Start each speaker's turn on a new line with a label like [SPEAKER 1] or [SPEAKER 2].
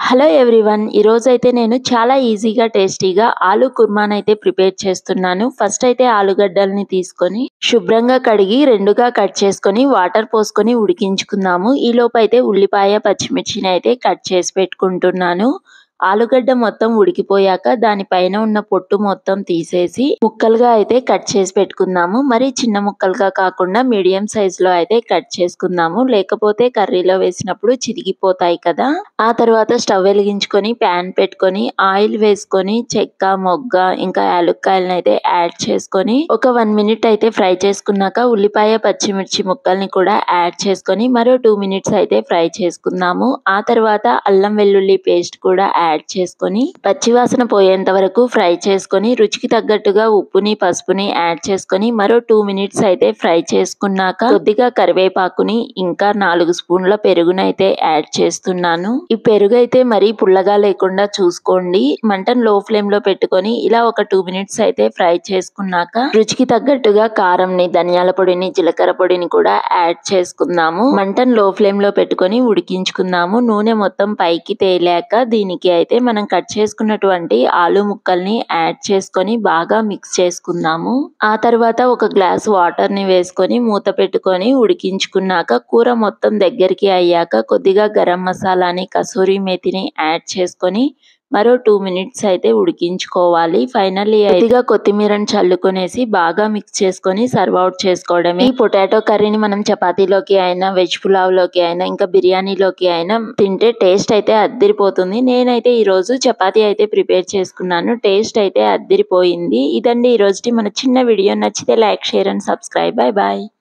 [SPEAKER 1] hello everyone ఈరోజు అయితే నేను చాలా ఈజీగా టేస్టీగా ఆలు కుర్మానైతే ప్రిపేర్ చేస్తున్నాను ఫస్ట్ అయితే ఆలుగడ్డల్ని తీసుకొని శుభ్రంగా కడిగి రెండుగా కట్ చేసుకొని వాటర్ పోసుకొని ఉడికించుకుందాము ఈ లోపు అయితే ఉల్లిపాయ పచ్చిమిర్చిని అయితే కట్ చేసి పెట్టుకుంటున్నాను ఆలుగడ్డ మొత్తం ఉడికిపోయాక దానిపైన ఉన్న పొట్టు మొత్తం తీసేసి ముక్కలుగా అయితే కట్ చేసి పెట్టుకుందాము మరి చిన్న ముక్కలుగా కాకుండా మీడియం సైజ్ లో అయితే కట్ చేసుకుందాము లేకపోతే కర్రీలో వేసినప్పుడు చిరిగిపోతాయి కదా ఆ తర్వాత స్టవ్ వెలిగించుకొని ప్యాన్ పెట్టుకొని ఆయిల్ వేసుకొని చెక్క మొగ్గ ఇంకా యాలుక్కాయలను అయితే యాడ్ చేసుకొని ఒక వన్ మినిట్ అయితే ఫ్రై చేసుకున్నాక ఉల్లిపాయ పచ్చిమిర్చి ముక్కల్ని కూడా యాడ్ చేసుకొని మరో టూ మినిట్స్ అయితే ఫ్రై చేసుకుందాము ఆ తర్వాత అల్లం వెల్లుల్లి పేస్ట్ కూడా యాడ్ చేసుకొని పచ్చివాసన పోయేంత వరకు ఫ్రై చేసుకొని రుచికి తగ్గట్టుగా ఉప్పుని పసుపుని యాడ్ చేసుకొని మరో టూ మినిట్స్ అయితే ఫ్రై చేసుకున్నాక కొద్దిగా కరివేపాకుని ఇంకా నాలుగు స్పూన్ల పెరుగునైతే యాడ్ చేస్తున్నాను ఈ పెరుగు అయితే మరీ పుల్లగా లేకుండా చూసుకోండి మంటను లో ఫ్లేమ్ లో పెట్టుకొని ఇలా ఒక టూ మినిట్స్ అయితే ఫ్రై చేసుకున్నాక రుచికి తగ్గట్టుగా కారంని ధనియాల పొడిని జీలకర్ర పొడిని కూడా యాడ్ చేసుకుందాము మంటను లో ఫ్లేమ్ లో పెట్టుకొని ఉడికించుకుందాము నూనె మొత్తం పైకి తేలాక దీనికి అయితే మనం కట్ చేసుకున్నటువంటి ఆలు ముక్కల్ని యాడ్ చేసుకొని బాగా మిక్స్ చేసుకుందాము ఆ తర్వాత ఒక గ్లాస్ వాటర్ ని వేసుకొని మూత పెట్టుకొని ఉడికించుకున్నాక కూర మొత్తం దగ్గరికి అయ్యాక కొద్దిగా గరం మసాలాని కసూరి మేతిని యాడ్ చేసుకొని మరో టూ మినిట్స్ అయితే ఉడికించుకోవాలి ఫైనల్లీ కొద్దిగా కొత్తిమీరని చల్లుకొనేసి బాగా మిక్స్ చేసుకొని సర్వ్ అవుట్ చేసుకోవడమే ఈ పొటాటో కర్రీని మనం చపాతీలోకి అయినా వెజ్ పులావ్ లోకి అయినా ఇంకా బిర్యానీలోకి అయినా తింటే టేస్ట్ అయితే అద్దిరిపోతుంది నేనైతే ఈ రోజు చపాతీ అయితే ప్రిపేర్ చేసుకున్నాను టేస్ట్ అయితే అద్దిరిపోయింది ఇదండి ఈ రోజుటి మన చిన్న వీడియో నచ్చితే like share and subscribe bye bye